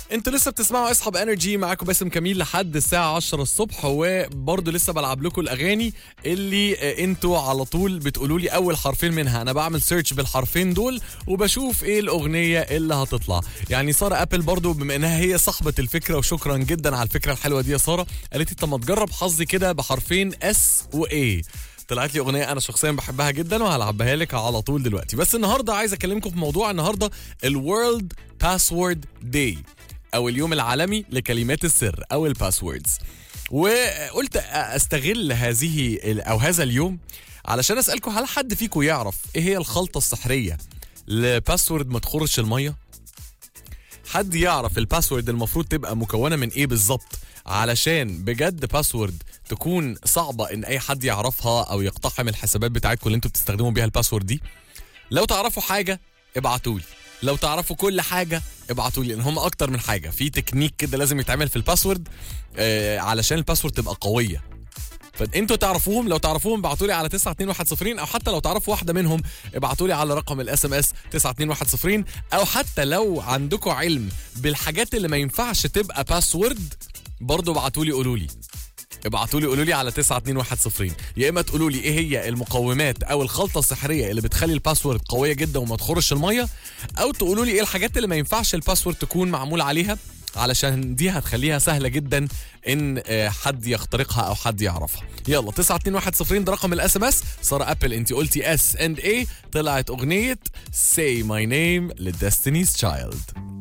انتوا لسه بتسمعوا اصحاب انرجي معاكم باسم كميل لحد الساعه 10 الصبح وبرضه لسه بلعب لكم الاغاني اللي آه، انتوا على طول بتقولوا لي اول حرفين منها انا بعمل سيرش بالحرفين دول وبشوف ايه الاغنيه اللي هتطلع يعني ساره ابل برضه بما انها هي صاحبه الفكره وشكرا جدا على الفكره الحلوه دي يا ساره قالت لي طب ما تجرب حظي كده بحرفين اس واي طلعت لي اغنيه انا شخصيا بحبها جدا وهلعبها لك على طول دلوقتي بس النهارده عايز اكلمكم في موضوع النهارده الورلد باسورد داي او اليوم العالمي لكلمات السر او الباسوردز وقلت استغل هذه او هذا اليوم علشان اسالكم هل حد فيكم يعرف ايه هي الخلطه السحريه لباسورد ما تخرش الميه حد يعرف الباسورد المفروض تبقى مكونه من ايه بالظبط علشان بجد باسورد تكون صعبه ان اي حد يعرفها او يقتحم الحسابات بتاعتكم اللي انتوا بتستخدموا بيها الباسورد دي لو تعرفوا حاجه ابعتوا لي لو تعرفوا كل حاجه ابعتوا لي لان هم اكتر من حاجه في تكنيك كده لازم يتعمل في الباسورد آه علشان الباسورد تبقى قويه فانتوا تعرفوهم لو تعرفوهم ابعتوا لي على 92110 او حتى لو تعرفوا واحده منهم ابعتوا لي على رقم الاس ام اس 92110 او حتى لو عندكم علم بالحاجات اللي ما ينفعش تبقى باسورد برضه ابعتوا لي قولوا لي ابعتوا لي قولوا لي على 92110 يا اما تقولوا لي ايه هي المقومات او الخلطه السحريه اللي بتخلي الباسورد قويه جدا وما تخرش الميه او تقولوا لي ايه الحاجات اللي ما ينفعش الباسورد تكون معمول عليها علشان دي هتخليها سهله جدا ان آه، حد يخترقها او حد يعرفها يلا 92110 ده رقم الاس ام اس ساره ابل انت قلتي اس اند اي طلعت اغنيه سي ماي نيم لديستنيز تشايلد